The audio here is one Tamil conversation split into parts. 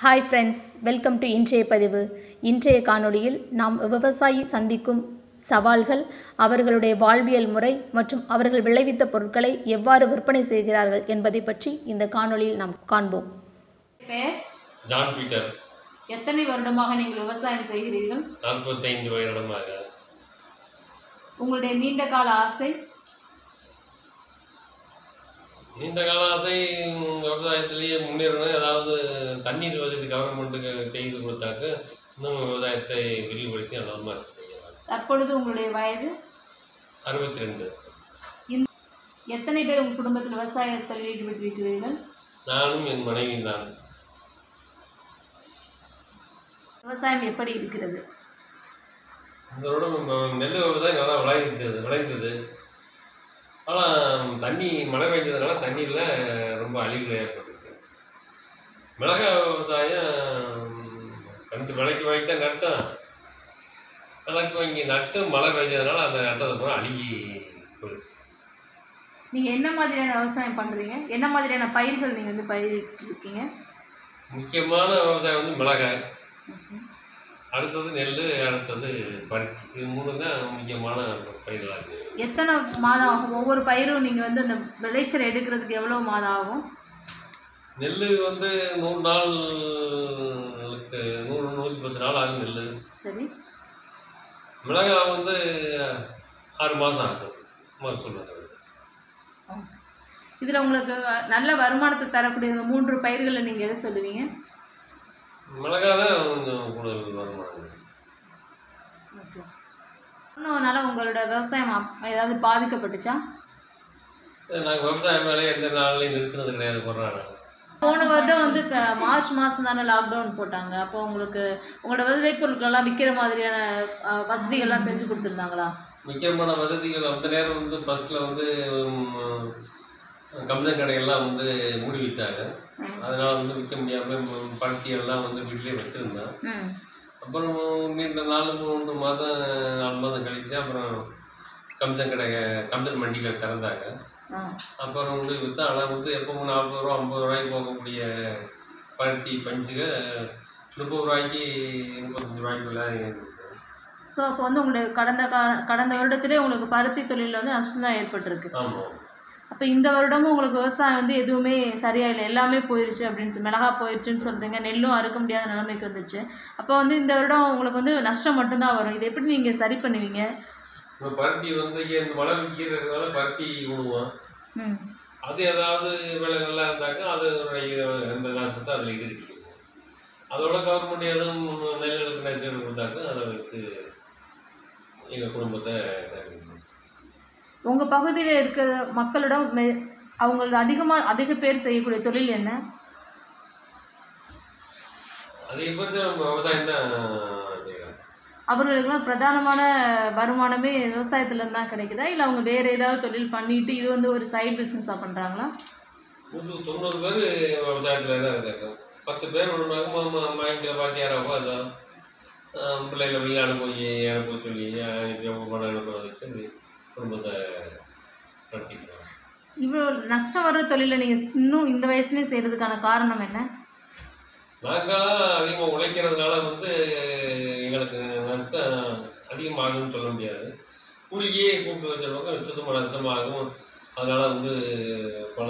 ஹாய் ஃப்ரெண்ட்ஸ் வெல்கம் டு இன்றைய பதிவு இன்றைய காணொளியில் நாம் விவசாயி சந்திக்கும் சவால்கள் அவர்களுடைய வாழ்வியல் முறை மற்றும் அவர்கள் விளைவித்த பொருட்களை எவ்வாறு விற்பனை செய்கிறார்கள் என்பதை பற்றி இந்த காணொளியில் நாம் காண்போம் பேர் ஜான் பீட்டர் எத்தனை வருடமாக நீங்கள் விவசாயம் செய்கிறீர்கள் நாற்பத்தைந்து வருடமாக உங்களுடைய நீண்ட கால ஆசை நீண்ட கால ஆசை ம், விவசாயத்திலேயே முன்னேறணும் ஏதாவது தண்ணீர் வசதி கவர்மெண்ட்டுக்கு செய்து கொடுத்தாக்க இன்னும் விவசாயத்தை விரிவுபடுத்தி நல்ல மாதிரி செய்யலாம் தற்பொழுது உங்களுடைய வயது அறுபத்தி ரெண்டு எத்தனை பேர் உங்கள் குடும்பத்தில் விவசாயத்தில் ஈடுபட்டிருக்கிறீர்கள் நானும் என் மனைவியும் தான் விவசாயம் எப்படி இருக்கிறது இந்த வருடம் ம- நெல் விவசாயம் நல்லா விளைந்தது விளைந்தது ஆனால் தண்ணி மழை பெஞ்சதுனால தண்ணியில் ரொம்ப அழிவுகள் ஏற்பட்டிருக்கு மிளகாய் விவசாயம் ரெண்டு விலைக்கு வாங்கி தான் நட்டோம் விலைக்கு வாங்கி நட்டு மழை பெஞ்சதுனால அந்த நட்டதை பூரா அழுகி போயிடுச்சு நீங்கள் என்ன மாதிரியான விவசாயம் பண்ணுறீங்க என்ன மாதிரியான பயிர்கள் நீங்கள் வந்து பயிரிட்டிருக்கீங்க முக்கியமான விவசாயம் வந்து மிளகாய் அடுத்தது நெல் அடுத்தது பருத்தி இது மூணு தான் முக்கியமான பயிர்களாக இருக்குது எத்தனை மாதம் ஆகும் ஒவ்வொரு பயிரும் நீங்கள் வந்து அந்த விளைச்சல் எடுக்கிறதுக்கு எவ்வளோ மாதம் ஆகும் நெல் வந்து நூறு நாளுக்கு நூறு நூற்றி பத்து நாள் ஆகும் நெல் சரி மிளகாய் வந்து ஆறு மாதம் ஆகும் மகசூல் வர்றது. இதில் உங்களுக்கு வ- நல்ல வருமானத்தை தரக்கூடிய இந்த மூன்று பயிர்களை நீங்கள் எதை சொல்லுவீங்க மிளகாய் தான் கொஞ்சம் கூடுதல் வருமானம் ஓகே கொரோனானால உங்களோட விவசாயம் அப்- ஏதாவது பாதிக்கப்பட்டுச்சா நாங்கள் விவசாயம் வேலையை எந்த நாள்லையும் நிறுத்தினது கிடையாது போடுறாங்க போன வருடம் வந்து க- மார்ச் மாதம் தானே லாக்டவுன் போட்டாங்க அப்போ உங்களுக்கு உங்களோட விளைபொருட்கள்லாம் விற்கிற மாதிரியான அஹ், வசதிகள்லாம் செஞ்சு கொடுத்துருந்தாங்களா முக்கியமான வசதிகள் அந்த நேரம் வந்து ஃபஸ்ட்டில் வந்து ம், கம்சன் கடையெல்லாம் வந்து மூடி விட்டாங்க அதனால் வந்து விற்க முடியாமல் பருத்தி எல்லாம் வந்து வீட்டிலே வச்சுருந்தேன் ம் அப்புறம் நீண்ட நாலு மூணு மாதம் நாலு மாதம் கழித்து அப்புறம் கம்சன் கடை கம்சன் மண்டிகள் திறந்தாங்க ஆ அப்புறம் வந்து விற்றா ஆனால் வந்து எப்பவும் நாற்பது ரூபா ஐம்பது ரூபாய்க்கு போகக்கூடிய பருத்தி பஞ்சுக முப்பது ரூபாய்க்கு முப்பத்தஞ்சு ரூபாய்க்குள்ள இருந்துச்சு ஸோ அப்போ வந்து உங்களுக்கு கடந்த கா கடந்த வருடத்திலே உங்களுக்கு பருத்தி தொழிலில் வந்து நஷ்டம் தான் ஏற்பட்டிருக்கு ஆமாம் அப்போ இந்த வருடமும் உங்களுக்கு விவசாயம் வந்து எதுவுமே சரியா இல்லை எல்லாமே போயிருச்சு அப்படின்னு சொல்லி மிளகா போயிருச்சுன்னு சொல்கிறீங்க நெல்லும் அறுக்க முடியாத நிலைமைக்கு வந்துச்சு அப்போ வந்து இந்த வருடம் உங்களுக்கு வந்து நஷ்டம் மட்டும்தான் வரும் இது எப்படி நீங்கள் சரி பண்ணுவீங்க இப்போ பருத்தி வந்து இங்கே இந்த மழை விற்கிறதுனால பருத்தி விடுவோம் ம் அது ஏதாவது விலை நல்லா இருந்தாக்க அது எந்த நஷ்டத்தை அதில் ஈடுபடுத்திக்குவோம் அதோட கவர்மெண்ட் எதுவும் நெல்லுக்கு நஷ்டம் கொடுத்தாக்க அதை வச்சு எங்கள் குடும்பத்தை இதாக்கிக்குவோம். உங்கள் பகுதியில் இருக்கிற மக்களிடம் மெ அவங்களுக்கு அதிகமாக அதிக பேர் செய்யக்கூடிய தொழில் என்ன அதிகபட்சம் விவசாயம் தான் செய்கிறாங்க அவர்களுக்கெல்லாம் பிரதானமான வருமானமே விவசாயத்துலேருந்து தான் கிடைக்குதா இல்லை அவங்க வேறு ஏதாவது தொழில் பண்ணிட்டு இது வந்து ஒரு சைடு பிஸ்னஸாக பண்ணுறாங்களா நூற்று தொண்ணூறு பேர் விவசாயத்தில் தான் இருக்காங்க பத்து பேர் ஒன்றாங்க மைண்டில் பாத்தியாராவோ அதான் ஆஹ் பிள்ளைகளை வெளியே அனுப்பி அனுப்ப சொல்லி எப்போ பணம் அனுப்புறதுக்கு குடும்பத்தை நடத்திக்கிறாங்க இவ்வளோ நஷ்டம் வர்ற தொழிலை நீங்கள் இன்னும் இந்த வயசுலேயும் செய்கிறதுக்கான காரணம் என்ன நாங்களாம் அதிகமாக உழைக்கிறதுனால வந்து எங்களுக்கு நஷ்டம் அதிகமாகும்னு சொல்ல முடியாது கூலியே கூப்பிட்டு வச்சிருவாங்க சுத்தமாக நஷ்டமாகும் அதனால் வந்து பல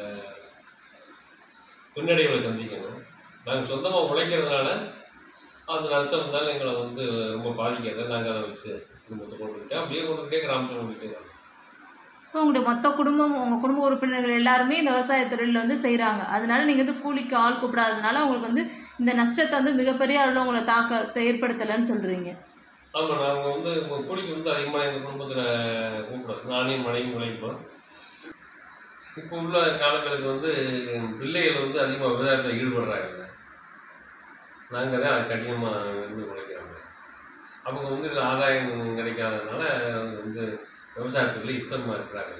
பின்னடைவுகளை சந்திக்கணும் நாங்கள் சொந்தமாக உழைக்கிறதுனால அந்த நஷ்டம் இருந்தாலும் எங்களை வந்து ரொம்ப பாதிக்கிறது நாங்கள் அதை வச்சு குடும்பத்தை கொண்டுக்கிட்டே அப்படியே கொண்டுக்கிட்டே கிராமத்தில் கொண்டுக்கிட்டே வரோம். ஸோ உங்களுடைய மொத்த குடும்பம் உங்கள் குடும்ப உறுப்பினர்கள் எல்லாருமே இந்த விவசாய தொழிலில் வந்து செய்கிறாங்க அதனால நீங்கள் வந்து கூலிக்கு ஆள் கூப்பிடாததுனால உங்களுக்கு வந்து இந்த நஷ்டத்தை வந்து மிகப்பெரிய அளவில் உங்களை தாக்கத்தை ஏற்படுத்தலைன்னு சொல்கிறீங்க ஆமாம் நாங்கள் வந்து உங்க கூலிக்கு வந்து அதிகமாக எங்கள் குடும்பத்தில் கூப்பிடுறோம் நானே மனைவி உழைப்போம் இப்போ உள்ள காலங்களுக்கு வந்து பிள்ளைகள் வந்து அதிகமாக விவசாயத்தில் ஈடுபடுறாங்க நாங்கள் தான் அது கடினமாக வந்து உழைக்கிறாங்க அவங்க வந்து இதில் ஆதாயம் கிடைக்காததுனால அவங்க வந்து விவசாயத்துக்குள்ளே இஷ்டமாக இருக்கிறாங்க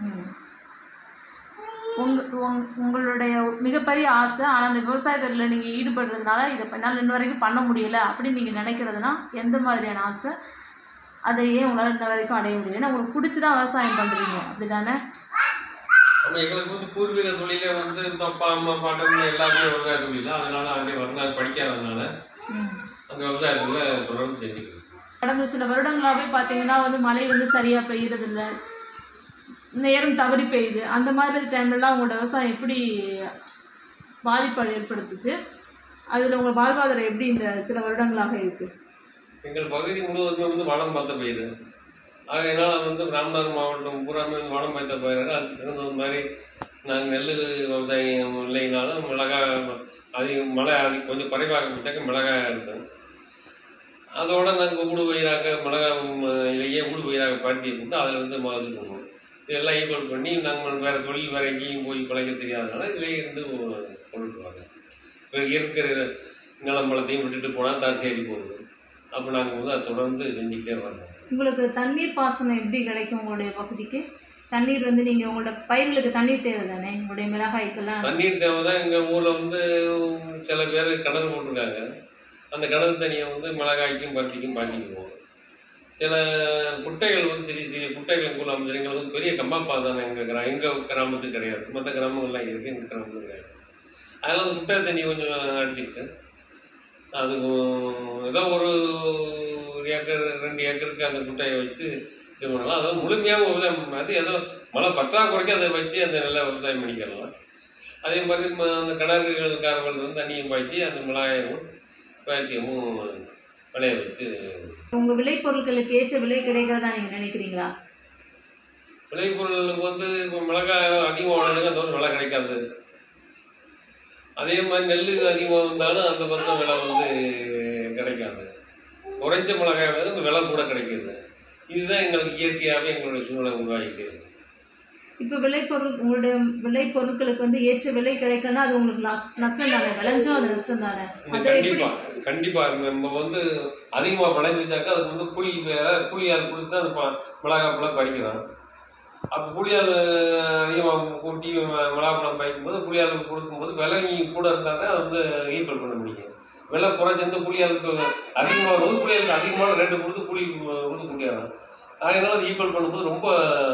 உங்க உங் உங்களுடைய மிகப்பெரிய ஆசை ஆனால் அந்த விவசாய தொழிலில் நீங்கள் ஈடுபடுறதுனால இதை என்னால் இன்ன வரைக்கும் பண்ண முடியல அப்படின்னு நீங்கள் நினைக்கிறதுனா எந்த மாதிரியான ஆசை அதை ஏன் உங்களால் இன்ன வரைக்கும் அடைய முடியல ஏன்னா உங்களுக்கு பிடிச்சி தான் விவசாயம் பண்ணுறீங்க அப்படி தானே அப்போ எங்களுக்கு வந்து பூர்வீக தொழிலே வந்து இந்த அப்பா அம்மா பாட்டம் எல்லாருமே விவசாய தொழில் தான் அதனால அங்கே வருங்கால படிக்காததுனால ம். அந்த விவசாயத்தில் தொடர்ந்து செஞ்சுக்கிறோம் கடந்த சில வருடங்களாகவே பார்த்தீங்கன்னா வந்து மழை வந்து சரியாக பெய்யறதில்ல நேரம் தவறி பெய்யுது அந்த மாதிரி டைம்லலாம் உங்களோட விவசாயம் எப்படி பாதிப்பு ஏற்படுத்துச்சு அதில் உங்கள் வாழ்வாதாரம் எப்படி இந்த சில வருடங்களாக இருக்குது எங்கள் பகுதி முழுவதுமே வந்து வனம் பார்த்த பயிர் ஆகையினால வந்து ராமநாதபுரம் மாவட்டம் பூராமே வனம் பார்த்த பயிர்கள் அதுக்கு தகுந்த மாதிரி நாங்கள் நெல் விவசாயம் இல்லைனாலும் மிளகாய் அதிகம் மழை அதிகம் கொஞ்சம் குறைவாக கொடுத்தாக்க மிளகாய் இருக்கும் அதோட நாங்கள் ஊடு பயிராக மிளகாய் இலையே ஊடு பயிராக பருத்தியை போட்டு அதில் வந்து மகசூல் பண்ணுவோம் இதெல்லாம் ஈக்குவல் பண்ணி நாங்கள் வேறு தொழில் வேறு எங்கேயும் போய் பிழைக்க தெரியாதனால இதிலே இருந்து கொண்டுட்டு வரோம் இப்போ இருக்கிற நிலம் பழத்தையும் விட்டுட்டு போனால் தரிசேரி போகுது அப்போ நாங்கள் வந்து அதை தொடர்ந்து செஞ்சுக்கிட்டே வரோம் உங்களுக்கு தண்ணீர் பாசனம் எப்படி கிடைக்கும் உங்களுடைய பகுதிக்கு தண்ணீர் வந்து நீங்கள் உங்களோட பயிர்களுக்கு தண்ணீர் தேவை தானே உங்களுடைய மிளகாய்க்கெல்லாம் தண்ணீர் தேவை தான் எங்கள் ஊரில் வந்து சில பேர் கிணறு போட்டிருக்காங்க அந்த கிணறு தண்ணியை வந்து மிளகாய்க்கும் பருத்திக்கும் பாய்ச்சிக்குவோம் சில குட்டைகள் வந்து சிறிய சிறிய குட்டைகள் எங்கள் ஊரில் அமைஞ்சு எங்களுக்கு வந்து பெரிய கம்மாப்பா தானே எங்கள் கிரா எங்கள் கிராமத்துக்கு கிடையாது மற்ற கிராமங்கள்லாம் இருக்குது எங்கள் கிராமத்துக்கு கிடையாது அதில் அந்த குட்டை தண்ணி கொஞ்சம் அடிச்சுக்கிட்டு அது ஏதோ ஒரு ஒரு ஏக்கர் ரெண்டு ஏக்கருக்கு அந்த குட்டையை வச்சு இது பண்ணலாம் அதாவது முழுமையாக விவசாயம் அது ஏதோ மழை பற்றாக்குறைக்கு அதை வச்சு அந்த நல்ல விவசாயம் பண்ணிக்கலாம் அதே மாதிரி ம- அந்த கிணறுகளுக்காரர்கள் வந்து தண்ணியும் பாய்ச்சி அந்த மிளகாயமும் பேத்தியமும் விளைய வச்சு உங்கள் விளைபொருட்களுக்கு ஏற்ற விலை கிடைக்கிறதா நீங்கள் நினைக்கிறீங்களா விளைபொருளுக்கு வந்து இப்போ மிளகாய் அதிகமாக வளருங்க அந்த ஒரு விலை கிடைக்காது அதே மாதிரி நெல் அதிகமாக வந்தாலும் அந்த பக்கம் விலை வந்து கிடைக்காது குறைஞ்ச மிளகாய் வந்து அந்த விலை கூட கிடைக்கிது இதுதான் எங்களுக்கு இயற்கையாகவே எங்களுடைய சூழ்நிலை உருவாகிக்கிறது இப்போ விளைபொருள் உங்களுடைய விளைபொருட்களுக்கு வந்து ஏற்ற விலை கிடைக்கலன்னா அது உங்களுக்கு லாஸ் நஷ்டம் தானே விளைஞ்சும் அது நஷ்டம் தானே அதை எப்படி கண்டிப்பா கண்டிப்பா நம்ம வந்து அதிகமாக விளைஞ்சிருச்சாக்கா அதுக்கு வந்து கூலி வேலை கூலியால் கொடுத்து அந்த ப- மிளகாப்பழம் பறிக்கிறோம் அப்போ கூலியால் அதிகமாக கூட்டி ம- மிளகாப்பழம் பறிக்கும்போது கூலியால் கொடுக்கும்போது விலை கூட இருந்தால் தான் அதை வந்து ஈக்குவல் பண்ண முடியும் விலை குறைஞ்சிருந்து கூலியாளுக்கு அதிகமாக வரும்போது கூலியாளுக்கு அதிகமான ரேட்டு கொடுத்து கூலி கொடுத்து கூலியாகும் அதனால அது ஈக்குவல் பண்ணும்போது ரொம்ப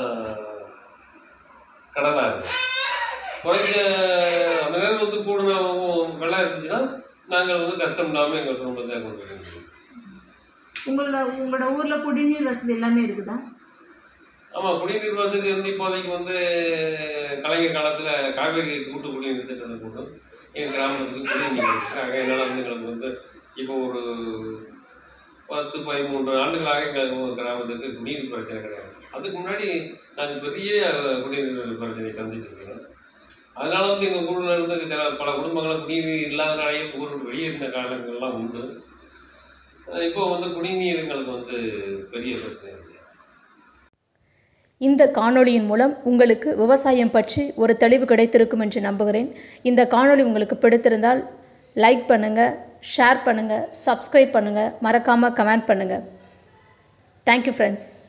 கடனாக இருக்கும் குறைஞ்ச அந்த நேரம் வந்து கூடின விலை இருந்துச்சுன்னா நாங்கள் வந்து கஷ்டம் இல்லாமல் எங்கள் குடும்பத்தை கொண்டு போக முடியும் உங்களோட உங்களோட ஊரில் குடிநீர் வசதி எல்லாமே இருக்குதா ஆமாம் குடிநீர் வசதி வந்து இப்போதைக்கு வந்து கலைஞர் காலத்தில் காவேரி கூட்டு குடிநீர் திட்டத்தை போட்டு எங்கள் கிராமத்துக்கு குடிநீர் இருக்குது அதனால் வந்து எங்களுக்கு வந்து இப்போ ஒரு பத்து பதிமூன்று ஆண்டுகளாக எங்கள் கிராமத்துக்கு குடிநீர் பிரச்சனை கிடையாது அதுக்கு முன்னாடி நாங்கள் பெரிய குடிநீர் பிரச்சனை சந்திச்சிருக்கிறோம் அதனால வந்து எங்கள் ஊரில் இருந்து சில பல குடும்பங்கள் குடிநீர் இல்லாதனாலேயே ஊர் விட்டு வெளியே இருந்த காலங்கள்லாம் உண்டு அஹ் இப்போ வந்து குடிநீர் எங்களுக்கு வந்து பெரிய பிரச்சனை இருக்கு இந்த காணொளியின் மூலம் உங்களுக்கு விவசாயம் பற்றி ஒரு தெளிவு கிடைத்திருக்கும் என்று நம்புகிறேன் இந்த காணொளி உங்களுக்கு பிடித்திருந்தால் லைக் பண்ணுங்கள் ஷேர் பண்ணுங்கள் சப்ஸ்கிரைப் பண்ணுங்கள் மறக்காமல் கமெண்ட் பண்ணுங்கள் தேங்க்யூ ஃப்ரெண்ட்ஸ்